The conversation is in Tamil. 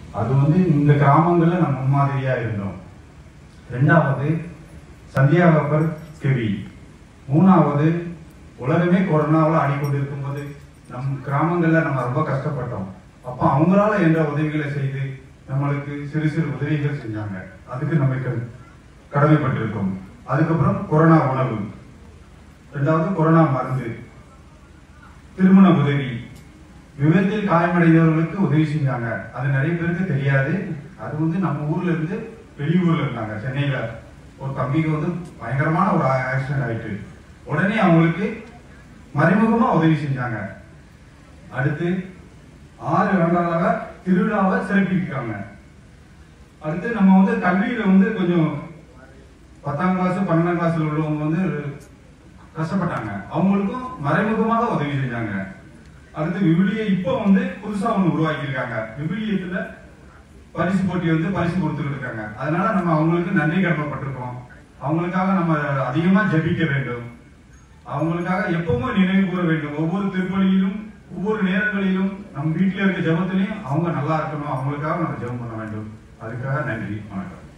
அது வந்து இந்த கிராமங்கள்ல நம்ம முன்மாதிரியா இருந்தோம் ரெண்டாவது சந்தியாகப்பர் கெவி மூணாவது உலகமே கொரோனாவில் ஆடிக்கொண்டிருக்கும் போது நம் கிராமங்கள்ல நம்ம ரொம்ப கஷ்டப்பட்டோம் அப்போ அவங்களால என்ற உதவிகளை செய்து நம்மளுக்கு சிறு சிறு உதவிகள் செஞ்சாங்க அதுக்கு நம்ம க- கடமைப்பட்டிருக்கோம் அதுக்கப்புறம் கொரோனா உணவு ரெண்டாவது கொரோனா மருந்து திருமண உதவி விபத்தில் காயமடைந்தவர்களுக்கு உதவி செஞ்சாங்க அது நிறைய பேருக்கு தெரியாது அது வந்து நம்ம ஊர்ல இருந்து வெளியூர்ல இருந்தாங்க சென்னையில ஒரு தம்பிக்கு வந்து பயங்கரமான ஒரு ஆக்சிடென்ட் ஆயிட்டு உடனே அவங்களுக்கு மறைமுகமா உதவி செஞ்சாங்க அடுத்து ஆறு ஆண்டாளாக திருவிழாவை சிறப்பிக்கிறாங்க அடுத்து நம்ம வந்து கல்வியில வந்து கொஞ்சம் பத்தாம் கிளாஸ் பன்னெண்டாம் கிளாஸ்ல உள்ளவங்க வந்து கஷ்டப்பட்டாங்க அவங்களுக்கும் மறைமுகமாக உதவி செஞ்சாங்க அடுத்து விவிலிய இப்போ வந்து புதுசா ஒண்ணு உருவாக்கி இருக்காங்க விவிலியத்துல பரிசு போட்டி வந்து பரிசு கொடுத்துட்டு இருக்காங்க அதனால நம்ம அவங்களுக்கு நன்றி கடமைப்பட்டிருக்கோம் அவங்களுக்காக நம்ம அதிகமா ஜெபிக்க வேண்டும் அவங்களுக்காக எப்பவுமே நினைவு கூற வேண்டும் ஒவ்வொரு திருப்பலியிலும் ஒவ்வொரு நேரங்களிலும் நம்ம வீட்டில் இருக்க ஜெபத்திலையும் அவங்க நல்லா இருக்கணும் அவங்களுக்காக நம்ம ஜெபம் பண்ண வேண்டும் அதுக்காக நன்றி வணக்கம்